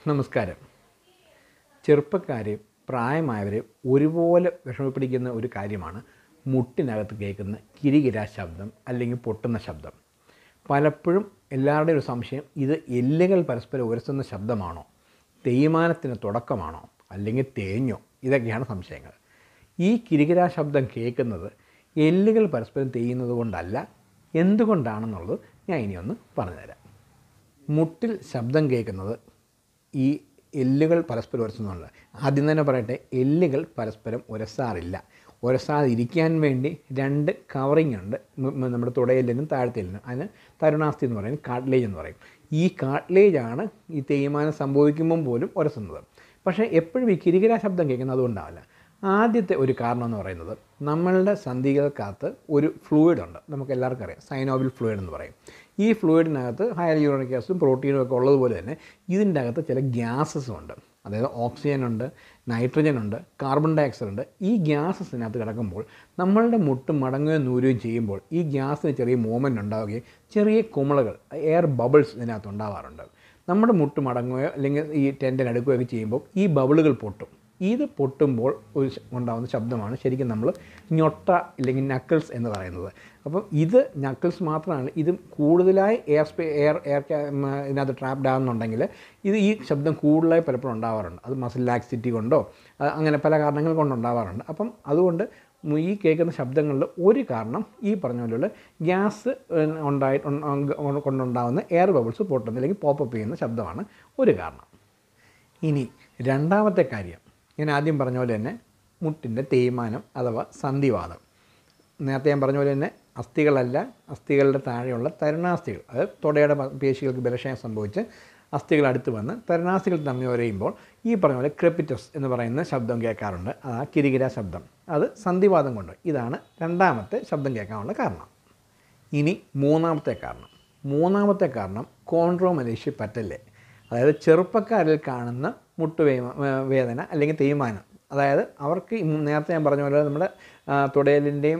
നമസ്കാരം ചെറുപ്പക്കാർ പ്രായമായവർ ഒരുപോലെ വിഷമപ്പിടിക്കുന്ന ഒരു കാര്യമാണ് മുട്ടിനകത്ത് കേൾക്കുന്ന കിരികിര ശബ്ദം അല്ലെങ്കിൽ പൊട്ടുന്ന ശബ്ദം പലപ്പോഴും എല്ലാവരുടെയും ഒരു സംശയം ഇത് എല്ലുകൾ പരസ്പരം ഉരസുന്ന ശബ്ദമാണോ തേയ്മാനത്തിന് തുടക്കമാണോ അല്ലെങ്കിൽ തേഞ്ഞോ ഇതൊക്കെയാണ് സംശയങ്ങൾ ഈ കിരികിര ശബ്ദം കേൾക്കുന്നത് എല്ലുകൾ പരസ്പരം തേയുന്നത് കൊണ്ടല്ല എന്തുകൊണ്ടാണെന്നുള്ളത് ഞാൻ ഇനി ഒന്ന് പറഞ്ഞുതരാം മുട്ടിൽ ശബ്ദം കേൾക്കുന്നത് ഈ എല്ലുകൾ പരസ്പരം ഉരസുന്നുണ്ട് ആദ്യം തന്നെ പറയട്ടെ എല്ലുകൾ പരസ്പരം ഉരസാറില്ല ഉരസാതിരിക്കാൻ വേണ്ടി രണ്ട് കവറിങ് ഉണ്ട് മ- മ- നമ്മുടെ തുടയെല്ലിനും താഴത്തെല്ലിനും അതിന് തരുണാസ്ഥി എന്ന് പറയും കാട്ട്ലേജ് എന്ന് പറയും ഈ കാട്ട്ലേജ് ആണ് ഈ തേയ്മാനം സംഭവിക്കുമ്പം പോലും ഉരസുന്നത് പക്ഷേ എപ്പോഴും ഈ കിരികിര ശബ്ദം കേൾക്കുന്നത് അതുകൊണ്ടാവില്ല ആദ്യത്തെ ഒരു കാരണം എന്ന് പറയുന്നത് നമ്മളുടെ സന്ധികൾക്കകത്ത് ഒരു ഫ്ലൂയിഡ് ഉണ്ട് നമുക്ക് എല്ലാവർക്കും അറിയാം സൈനോബിൽ ഫ്ലൂയിഡ് എന്ന് പറയും ഈ ഫ്ലൂയിഡിനകത്ത് ഹൈലൂറോണിക് ആസിഡും പ്രോട്ടീനും ഒക്കെ ഉള്ളതുപോലെ തന്നെ ഇതിൻ്റെ അകത്ത് ചില ഗ്യാസസും ഉണ്ട് അതായത് ഓക്സിജൻ ഉണ്ട് നൈട്രജൻ ഉണ്ട് കാർബൺ ഡൈ ഓക്സൈഡ് ഉണ്ട് ഈ ഗ്യാസസിനകത്ത് കിടക്കുമ്പോൾ നമ്മളുടെ മുട്ട് മടങ്ങുകയും നൂരുകയും ചെയ്യുമ്പോൾ ഈ ഗ്യാസിന് ചെറിയ മൂവ്മെൻറ്റ് ഉണ്ടാവുകയും ചെറിയ കുമിളകൾ എയർ ബബിൾസ് ഇതിനകത്ത് ഉണ്ടാവാറുണ്ട് നമ്മുടെ മുട്ട് മടങ്ങുകയോ അല്ലെങ്കിൽ ഈ ടെൻഡൻ അടുക്കുകയൊക്കെ ചെയ്യുമ്പോൾ ഈ ബബിളുകൾ പൊട്ടും ഇത് പൊട്ടുമ്പോൾ ഒരു ശ- ഉണ്ടാകുന്ന ശബ്ദമാണ് ശരിക്കും നമ്മൾ ഞൊട്ട അല്ലെങ്കിൽ നക്കിൾസ് എന്ന് പറയുന്നത് അപ്പം ഇത് നക്കിൾസ് മാത്രമാണ് ഇത് കൂടുതലായി എയർ സ്പേ എയർ എയർ ക്യാ- ഉം, ഇതിനകത്ത് ട്രാപ്ഡ് ആകുന്നുണ്ടെങ്കിൽ ഇത് ഈ ശബ്ദം കൂടുതലായി പലപ്പോഴും ഉണ്ടാവാറുണ്ട് അത് മസിൽ ലാക്സിറ്റി കൊണ്ടോ അഹ് അങ്ങനെ പല കാരണങ്ങൾ കൊണ്ടുണ്ടാവാറുണ്ട് അപ്പം അതുകൊണ്ട് മു- ഈ കേൾക്കുന്ന ശബ്ദങ്ങളിൽ ഒരു കാരണം ഈ പറഞ്ഞ പോലെയുള്ള ഗ്യാസ് ഉണ്ടായി കൊണ്ടുണ്ടാകുന്ന എയർ ബബിൾസ് പൊട്ടുന്ന അല്ലെങ്കിൽ പോപ്പപ്പ് ചെയ്യുന്ന ശബ്ദമാണ് ഒരു കാരണം ഇനി രണ്ടാമത്തെ കാര്യം ഞാൻ ആദ്യം പറഞ്ഞ പോലെ തന്നെ മുട്ടിൻ്റെ തേയ്മാനം അഥവാ സന്ധിവാദം നേരത്തെ ഞാൻ പറഞ്ഞ പോലെ തന്നെ അസ്ഥികളല്ല അസ്ഥികളുടെ താഴെയുള്ള തരുണാസ്ഥികൾ അത് തുടയുടെ പ- പേശികൾക്ക് ബലക്ഷയം സംഭവിച്ച് അസ്ഥികൾ അടുത്ത് വന്ന് തരുണാസ്ഥികൾ തമ്മിൽ ഒരയുമ്പോൾ ഈ പറഞ്ഞ പോലെ ക്രെപ്പിറ്റസ് എന്ന് പറയുന്ന ശബ്ദം കേൾക്കാറുണ്ട് ആ കിരികിര ശബ്ദം അത് സന്ധിവാദം കൊണ്ട് ഇതാണ് രണ്ടാമത്തെ ശബ്ദം കേൾക്കാനുള്ള കാരണം ഇനി മൂന്നാമത്തെ കാരണം മൂന്നാമത്തെ കാരണം കോൺട്രോമലേഷ്യ പറ്റല്ലേ അതായത് ചെറുപ്പക്കാരിൽ കാണുന്ന മുട്ടുവേ വേദന അല്ലെങ്കിൽ തേയ്മാനം അതായത് അവർക്ക് ഈ നേരത്തെ ഞാൻ പറഞ്ഞ പോലെ നമ്മുടെ ആ, തുടയലിൻ്റെയും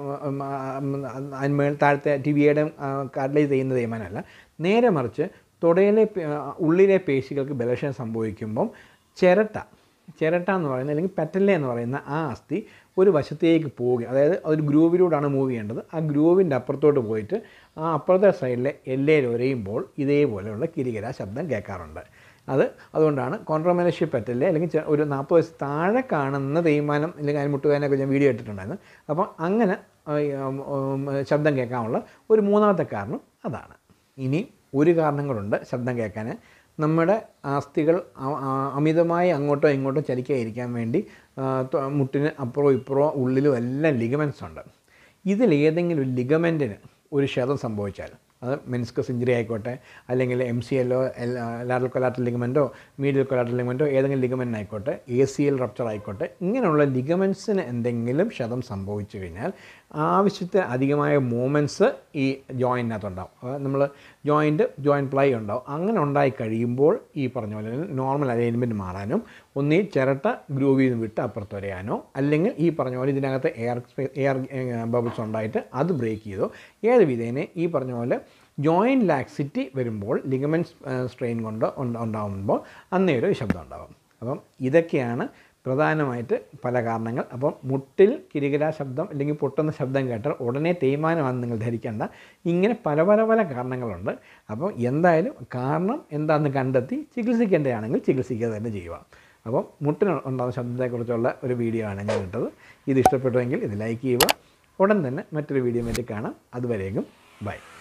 അതിന്മേൽ താഴത്തെ ടിവിയുടെയും കാർഡിലേജ് ചെയ്യുന്ന തേയ്മാനമല്ല നേരെ മറിച്ച് തുടയിലെ പേ- ആ, ഉള്ളിലെ പേശികൾക്ക് ബലക്ഷയം സംഭവിക്കുമ്പം ചിരട്ട ചിരട്ട എന്ന് പറയുന്നത് അല്ലെങ്കിൽ പെറ്റല്ല എന്ന് പറയുന്ന ആ അസ്ഥി ഒരു വശത്തേക്ക് പോവുക അതായത് ഒരു ഗ്രൂവിലൂടെയാണ് മൂവ് ചെയ്യേണ്ടത് ആ ഗ്രൂവിൻ്റെ അപ്പുറത്തോട്ട് പോയിട്ട് ആ അപ്പുറത്തെ സൈഡിലെ എല്ലയിൽ ഒരയുമ്പോൾ ഇതേപോലെയുള്ള കിരികിര ശബ്ദം കേൾക്കാറുണ്ട് അത് അതുകൊണ്ടാണ് കോൺട്രോമലേഷ്യ പറ്റല്ലേ അല്ലെങ്കിൽ ചെ- ഒരു നാൽപ്പത് വയസ്സ് താഴെ കാണുന്ന തേയ്മാനം അല്ലെങ്കിൽ അതിന് മുട്ടുവേദനയൊക്കെ ഞാൻ വീഡിയോ ഇട്ടിട്ടുണ്ടായിരുന്നു അപ്പം അങ്ങനെ ആ, ഉം, ഉം, ശബ്ദം കേൾക്കാനുള്ള ഒരു മൂന്നാമത്തെ കാരണം അതാണ് ഇനി ഒരു കാരണം കൂടെ ശബ്ദം കേൾക്കാൻ നമ്മുടെ അസ്ഥികൾ അ- ആ- അമിതമായി അങ്ങോട്ടോ ഇങ്ങോട്ടോ ചലിക്കാതിരിക്കാൻ വേണ്ടി ആ, തൊ- മുട്ടിന് അപ്പുറവും ഇപ്പുറവും ഉള്ളിലും എല്ലാം ലിഗമെൻറ്റ്സ് ഉണ്ട് ഇതിൽ ഏതെങ്കിലും ഒരു ലിഗമെൻറ്റിന് ഒരു ക്ഷതം സംഭവിച്ചാൽ അത് മെൻസ്കസ് ഇഞ്ചറി ആയിക്കോട്ടെ അല്ലെങ്കിൽ എം സി എല്ലോ ലാറ്റൽ കൊലാറ്റൽ ലിഗമെൻറ്റോ മീഡിയൽ കൊലാറ്റൽ ലിഗമെൻറ്റോ ഏതെങ്കിലും ലിഗമെൻ്റ് ആയിക്കോട്ടെ എ സി എൽ റപ്ചർ ആയിക്കോട്ടെ ഇങ്ങനെയുള്ള ലിഗമെൻസിന് എന്തെങ്കിലും ക്ഷതം സംഭവിച്ചു കഴിഞ്ഞാൽ ആവശ്യത്തിന് അധികമായ മൂവ്മെൻറ്റ്സ് ഈ ജോയിൻറ്റിനകത്തുണ്ടാവും നമ്മൾ ജോയിൻറ്റ് ജോയിൻറ്റ് പ്ലൈ ഉണ്ടാവും അങ്ങനെ ഉണ്ടായി കഴിയുമ്പോൾ ഈ പറഞ്ഞ പോലെ നോർമൽ അലൈൻമെൻറ്റ് മാറാനും ഒന്നീ ചിരട്ട ഗ്രൂവിൽ നിന്ന് വിട്ട് അപ്പുറത്ത് വരെയാനോ അല്ലെങ്കിൽ ഈ പറഞ്ഞ പോലെ ഇതിനകത്ത് എയർ എയർ ബബിൾസ് ഉണ്ടായിട്ട് അത് ബ്രേക്ക് ചെയ്തോ ഏത് വിധേനെ ഈ പറഞ്ഞ പോലെ ജോയിൻറ്റ് ലാക്സിറ്റി വരുമ്പോൾ ലിഗമെൻറ്റ് സ്ട്രെയിൻ കൊണ്ട് ഉണ്ട- ഉണ്ടാകുമ്പോൾ അന്നേരം ഈ ശബ്ദം ഉണ്ടാകും അപ്പം ഇതൊക്കെയാണ് പ്രധാനമായിട്ട് പല കാരണങ്ങൾ അപ്പം മുട്ടിൽ കിരികിര ശബ്ദം അല്ലെങ്കിൽ പൊട്ടുന്ന ശബ്ദം കേട്ടാൽ ഉടനെ തേയ്മാനമാണെന്ന് നിങ്ങൾ ധരിക്കേണ്ട ഇങ്ങനെ പല പല പല കാരണങ്ങളുണ്ട് അപ്പം എന്തായാലും കാരണം എന്താണെന്ന് കണ്ടെത്തി ചികിത്സിക്കേണ്ടതാണെങ്കിൽ ചികിത്സിക്കുക തന്നെ ചെയ്യുക അപ്പം മുട്ടിന് ഉണ്ടാകുന്ന ശബ്ദത്തെക്കുറിച്ചുള്ള ഒരു വീഡിയോ ആണ് ഞാൻ ഇട്ടത് ഇത് ഇഷ്ടപ്പെട്ടുവെങ്കിൽ ഇത് ലൈക്ക് ചെയ്യുക ഉടൻ തന്നെ മറ്റൊരു വീഡിയോ വേണ്ടി കാണാം അതുവരേക്കും ബൈ